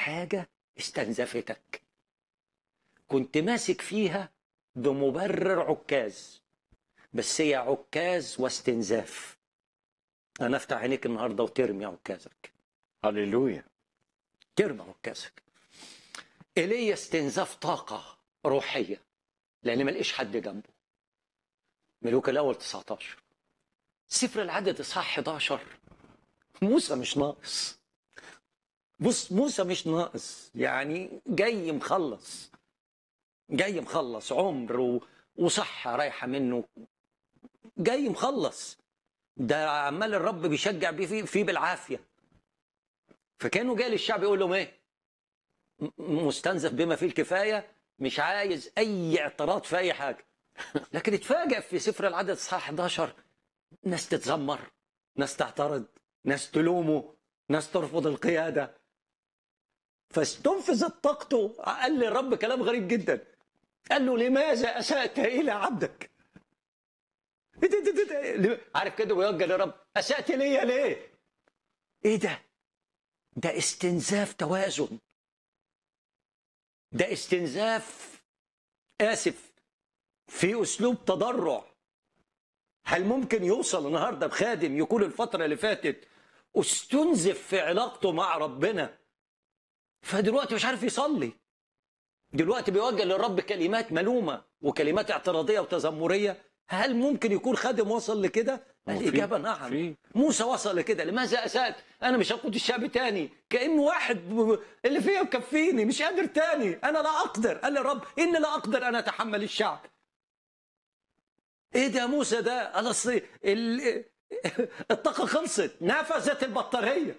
حاجة استنزفتك كنت ماسك فيها بمبرر عكاز بس هي عكاز واستنزاف انا افتح عينيك النهارده وترمي عكازك هللويا ترمي عكازك ايليا استنزاف طاقه روحيه لان ما لقيش حد جنبه ملوك الاول 19 سفر العدد اصحاح 11 موسى مش ناقص بص موسى مش ناقص يعني جاي مخلص جاي مخلص عمر و... وصحة رايحة منه جاي مخلص ده عمال الرب بيشجع بيه فيه, فيه بالعافية فكانوا جاي للشعب يقول لهم ايه م- مستنزف بما فيه الكفاية مش عايز اي اعتراض في اي حاجة لكن اتفاجئ في سفر العدد اصحاح 11 ناس تتذمر ناس تعترض ناس تلومه ناس ترفض القيادة فاستنفذت طاقته قال لي الرب كلام غريب جدا قال له لماذا أسأت إلى عبدك إيه ده- ده- ده- ده- عارف كده ويوجه للرب أسأت ليا ليه إيه ده ده استنزاف توازن ده استنزاف آسف في أسلوب تضرع هل ممكن يوصل النهارده بخادم يكون الفترة اللي فاتت استنزف في علاقته مع ربنا فدلوقتي مش عارف يصلي دلوقتي بيوجه للرب كلمات ملومة وكلمات اعتراضية وتذمرية هل ممكن يكون خادم وصل لكده؟ هو في- الإجابة نعم في. موسى وصل لكده لماذا أسأت؟ أنا مش هقود الشعب تاني كأنه واحد ب- اللي فيا مكفيني مش قادر تاني أنا لا أقدر قال لي الرب إني لا أقدر أن أتحمل الشعب ايه ده يا موسى ده انا أصل ال- الطاقه خلصت نفذت البطاريه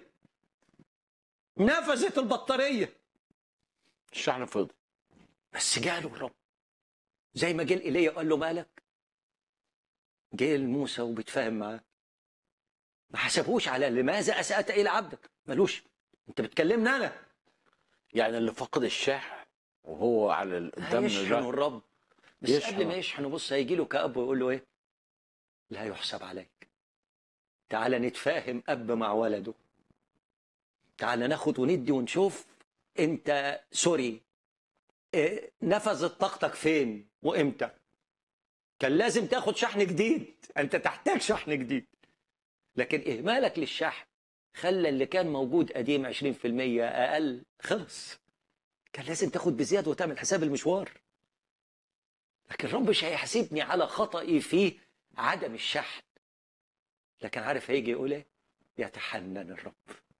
نفذت البطاريه الشحن فضي بس جاله الرب زي ما جه ايليا قال له مالك جه لموسى وبيتفاهم معاه ما حسبوش على لماذا اسات الى عبدك مالوش انت بتكلمني انا يعني اللي فقد الشحن وهو على ال- قدام هيشحن الرهن الرب بس يشحن. قبل ما يشحن بص هيجي له كأب ويقول له ايه لا يحسب عليك تعال نتفاهم أب مع ولده تعال ناخد وندي ونشوف انت سوري إيه، نفذت طاقتك فين وامتى كان لازم تاخد شحن جديد انت تحتاج شحن جديد لكن اهمالك للشحن خلى اللي كان موجود قديم 20% اقل خلص كان لازم تاخد بزياده وتعمل حساب المشوار لكن الرب مش هيحاسبني على خطئي في عدم الشحن لكن عارف هيجي يقول ايه يتحنن الرب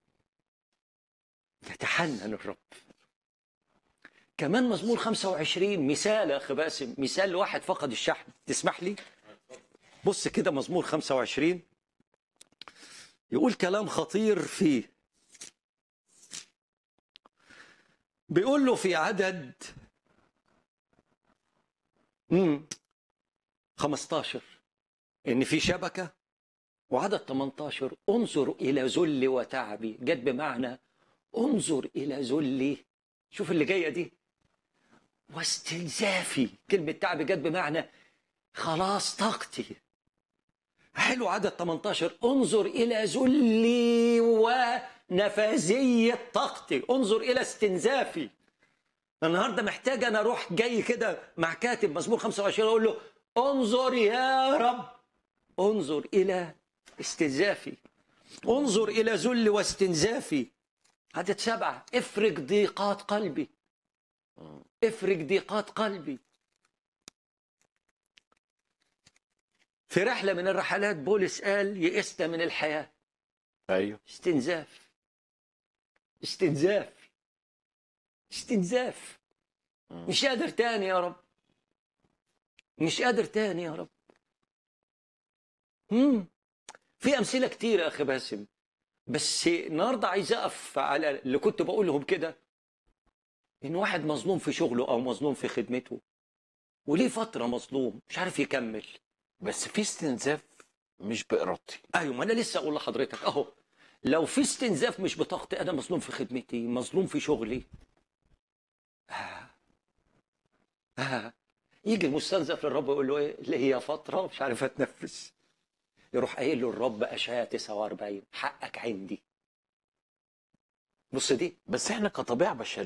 يتحنن الرب كمان مزمور 25 مثال يا اخي باسم مثال لواحد فقد الشحن تسمح لي بص كده مزمور 25 يقول كلام خطير فيه بيقول له في عدد امم 15 ان في شبكه وعدد 18 انظر الى ذلي وتعبي جت بمعنى انظر الى ذلي شوف اللي جايه دي واستنزافي كلمه تعب جت بمعنى خلاص طاقتي حلو عدد 18 انظر الى ذلي ونفاذيه طاقتي انظر الى استنزافي النهارده محتاج انا اروح جاي كده مع كاتب مزمور 25 اقول له انظر يا رب انظر الى استنزافي انظر الى ذل واستنزافي عدد سبعه افرج ضيقات قلبي افرج ضيقات قلبي في رحله من الرحلات بولس قال يئست من الحياه ايوه استنزاف استنزاف استنزاف مش قادر تاني يا رب مش قادر تاني يا رب مم. في امثله كتير يا اخي باسم بس النهارده عايز اقف على اللي كنت بقولهم كده ان واحد مظلوم في شغله او مظلوم في خدمته وليه فتره مظلوم مش عارف يكمل بس في استنزاف مش بارادتي ايوه ما انا لسه اقول لحضرتك اهو لو في استنزاف مش بطاقتي انا مظلوم في خدمتي مظلوم في شغلي آه. آه. يجي المستنزف للرب يقول له ايه اللي هي فتره مش عارف اتنفس يروح قايل له الرب اشعياء 49 حقك عندي بص دي بس احنا كطبيعه بشريه